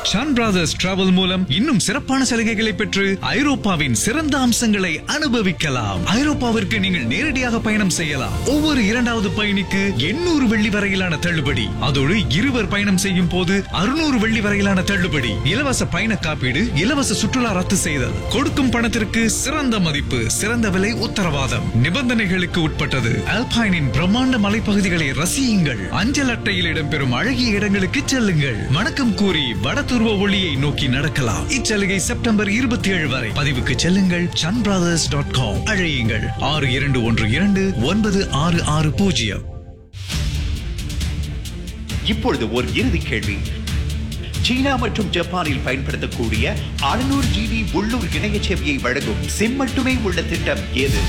Shawn brothers travel மூலம் இன்னும் சிறப்பான சலுகைகளை பெற்று ஐரோப்பாவின் சிறந்த அம்சங்களை அனுபவிக்கலாம் ஐரோப்பாவிற்கு நீங்கள் நேரடியாக பயணம் செய்யலாம் ஒவ்வொரு இரண்டாவது பயணிக்கு எண்ணூறு வெள்ளி வரையிலான தள்ளுபடி அதோடு இருவர் பயணம் செய்யும் போது அறுநூறு வெள்ளி வரையிலான தள்ளுபடி இலவச பயண காப்பீடு இலவச சுற்றுலா ரத்து செய்தல் கொடுக்கும் பணத்திற்கு சிறந்த மதிப்பு சிறந்த விலை உத்தரவாதம் நிபந்தனைகளுக்கு உட்பட்டது அல்பைனின் பிரம்மாண்ட மலைப்பகுதிகளை ரசியுங்கள் அஞ்சல் அட்டையில் இடம்பெறும் அழகிய இடங்களுக்கு செல்லுங்கள் வணக்கம் கூறி வடதுருவ ஒளியை நோக்கி நடக்கலாம் இச்சலுகை செப்டம்பர் இருபத்தி ஏழு வரை பதிவுக்கு செல்லுங்கள் சன் பிரதர்ஸ் டாட் காம் அழையுங்கள் ஆறு இரண்டு ஒன்று இரண்டு ஒன்பது ஆறு ஆறு பூஜ்ஜியம் இப்பொழுது ஒரு இறுதி கேள்வி சீனா மற்றும் ஜப்பானில் பயன்படுத்தக்கூடிய 600 ஜிபி உள்ளூர் இணைய சேவையை வழங்கும் சிம் மட்டுமே உள்ள திட்டம் எது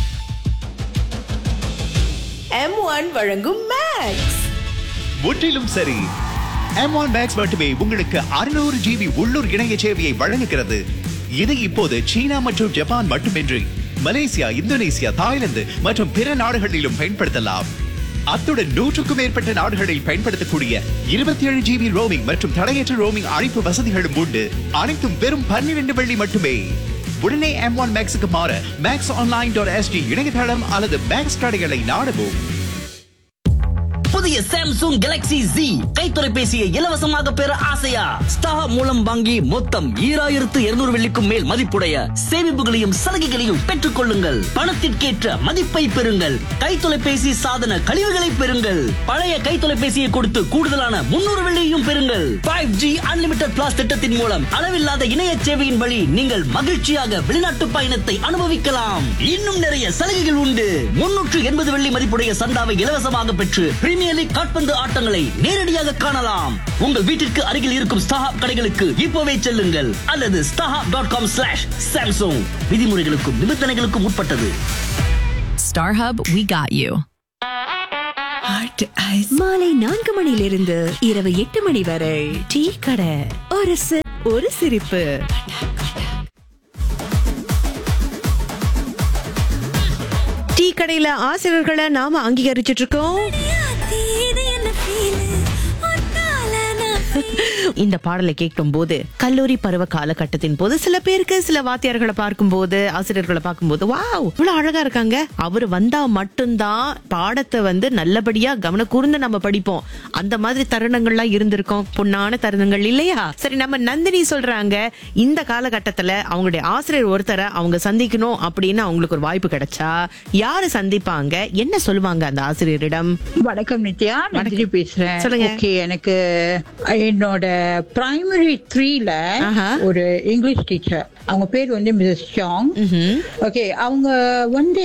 எம் ஒன் வழங்கும் மேக்ஸ் முற்றிலும் சரி M1 Max மட்டுமே உங்களுக்கு 600 ஜிபி உள்ளூர் இணைய சேவையை வழங்குகிறது இது இப்போது சீனா மற்றும் ஜப்பான் மட்டுமின்றி மலேசியா இந்தோனேசியா தாய்லாந்து மற்றும் பிற நாடுகளிலும் பயன்படுத்தலாம் அத்துடன் நூற்றுக்கும் மேற்பட்ட நாடுகளில் பயன்படுத்தக்கூடிய இருபத்தி ஏழு ஜிபி ரோமிங் மற்றும் தடையற்ற ரோமிங் அழைப்பு வசதிகளும் உண்டு அனைத்தும் வெறும் பன்னிரண்டு வெள்ளி மட்டுமே உடனே எம் ஒன் மேக்ஸுக்கு மாற மேக்ஸ் ஆன்லைன் டாட் எஸ்டி இணையதளம் அல்லது மேக்ஸ் கடைகளை நாடவும் புதிய சாம்சங் கேலக்ஸி Z கை தொலைபேசியை இலவசமாக பெற ஆசையா ஸ்டார் மூலம் வாங்கி மொத்தம் ஈராயிரத்து இருநூறு வெள்ளிக்கும் மேல் மதிப்புடைய சேமிப்புகளையும் சலுகைகளையும் பெற்றுக் கொள்ளுங்கள் பணத்திற்கேற்ற மதிப்பை பெறுங்கள் கை தொலைபேசி சாதன கழிவுகளை பெறுங்கள் பழைய கை தொலைபேசியை கொடுத்து கூடுதலான முன்னூறு வெள்ளியையும் பெறுங்கள் ஃபைவ் ஜி அன்லிமிட்டட் பிளாஸ் திட்டத்தின் மூலம் அளவில்லாத இணைய சேவையின் வழி நீங்கள் மகிழ்ச்சியாக வெளிநாட்டு பயணத்தை அனுபவிக்கலாம் இன்னும் நிறைய சலுகைகள் உண்டு முன்னூற்று எண்பது வெள்ளி மதிப்புடைய சந்தாவை இலவசமாக பெற்று பிரீமியர் லீக் காட்பந்து ஆட்டங்களை நேரடியாக காணலாம் உங்கள் வீட்டிற்கு அருகில் இருக்கும் ஸ்டாஹாப் கடைகளுக்கு இப்போவே செல்லுங்கள் அல்லது StarHub dot com slash Samsung விதிமுறைகளுக்கும் நிபந்தனைகளுக்கும் உட்பட்டது StarHub, we got you. மாலை நான்கு மணியிலிருந்து இரவு எட்டு மணி வரை டீ கடை ஒரு சி- ஒரு சிரிப்பு டீ கடையில ஆசிரியர்களை நாம அங்கீகரிச்சிட்டு இருக்கோம் இந்த பாடலை கேட்கும் போது கல்லூரி பருவ காலகட்டத்தின் போது சில பேருக்கு சில வாத்தியார்களை பார்க்கும்போது ஆசிரியர்களை பார்க்கும்போது வாவ் இவ்வளவு அழகா இருக்காங்க அவர் வந்தா மட்டும்தான் பாடத்தை வந்து நல்லபடியா கவன கூர்ந்து நம்ம படிப்போம் அந்த மாதிரி தருணங்கள்லாம் இருந்திருக்கும் பொன்னான தருணங்கள் இல்லையா சரி நம்ம நந்தினி சொல்றாங்க இந்த காலகட்டத்துல அவங்களுடைய ஆசிரியர் ஒருத்தரை அவங்க சந்திக்கணும் அப்படின்னு அவங்களுக்கு ஒரு வாய்ப்பு கிடைச்சா யாரு சந்திப்பாங்க என்ன சொல்லுவாங்க அந்த ஆசிரியரிடம் வணக்கம் நித்யா நந்தினி பேசுறேன் சொல்லுங்க. ஓகே எனக்கு என்னோட பிரைமரி த்ரீல ஆஹா. ஒரு இங்கிலீஷ் டீச்சர் அவங்க பேர் வந்து மிஸ்ஸஸ் சாங் ஓகே அவங்க வந்து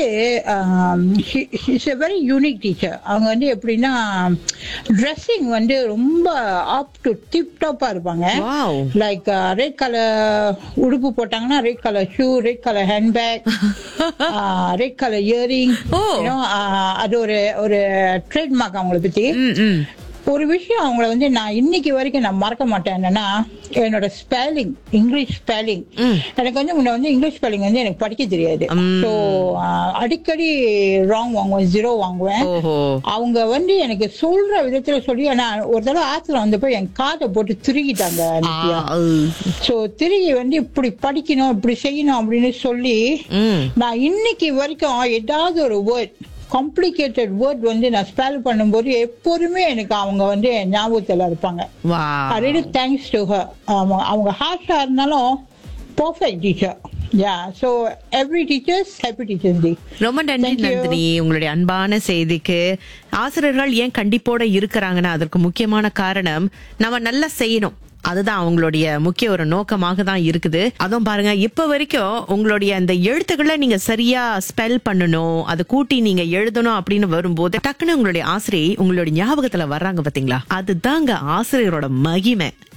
it's a very unique teacher அவங்க வந்து எப்படின்னா ட்ரெஸ்ஸிங் வந்து ரொம்ப ஆப் டு டிப் டாப்பா இருப்பாங்க Wow. லைக் ரெட் கலர் உடுப்பு போட்டாங்கன்னா red colour shoe red colour handbag red colour earring Oh. அது ஒரு ஒரு ட்ரேட்மார்க் அவங்கள பத்தி ம், ம். ஒரு விஷயம் அவங்கள வந்து நான் இன்னைக்கு வரைக்கும் நான் மறக்க மாட்டேன் என்னன்னா என்னோட ஸ்பெல்லிங் இங்கிலீஷ் ஸ்பெல்லிங் எனக்கு வந்து முன்ன வந்து இங்கிலீஷ் ஸ்பெல்லிங் வந்து எனக்கு படிக்க தெரியாது ஸோ அடிக்கடி ராங் வாங்குவேன் ஜீரோ வாங்குவேன் ஓஹோ அவங்க வந்து எனக்கு சொல்ற விதத்துல சொல்லி நான் ஒரு தடவை ஆத்துல வந்தப்போ என் காதை போட்டு திருகிட்டாங்க நித்யா. ஆ, சோ திருகி வந்து இப்படி படிக்கணும் இப்படி செய்யணும் அப்படின்னு சொல்லி ம். நான் இன்னைக்கு வரைக்கும் ஏதாவது ஒரு வேர்ட் காம்ப்ளிகேட்டட் வேர்ட் வந்து நான் ஸ்பெல் பண்ணும்போது எப்போதுமே எனக்கு அவங்க வந்து என் ஞாபகத்துல இருப்பாங்க வா ரியலி தேங்க்ஸ் டு ஹர் அவங்க ஹார்ஷா இருந்தாலும் perfect teacher yeah so every teachers happy teachers day ரொம்ப நன்றி Thank you. நந்தினி உங்களுடைய அன்பான செய்திக்கு ஆசிரியர்கள் ஏன் கண்டிப்போட இருக்கிறாங்கன்னா அதற்கு முக்கியமான காரணம் நம்ம நல்லா செய்யணும் அதுதான் அவங்களுடைய முக்கிய ஒரு நோக்கமாக தான் இருக்குது அதுவும் பாருங்க இப்ப வரைக்கும் உங்களுடைய அந்த எழுத்துக்களை நீங்க சரியா ஸ்பெல் பண்ணணும் அதை கூட்டி நீங்க எழுதணும் அப்படின்னு வரும்போது டக்குன்னு உங்களுடைய ஆசிரியை உங்களுடைய ஞாபகத்துல வர்றாங்க பாத்தீங்களா அதுதாங்க ஆசிரியரோட மகிமை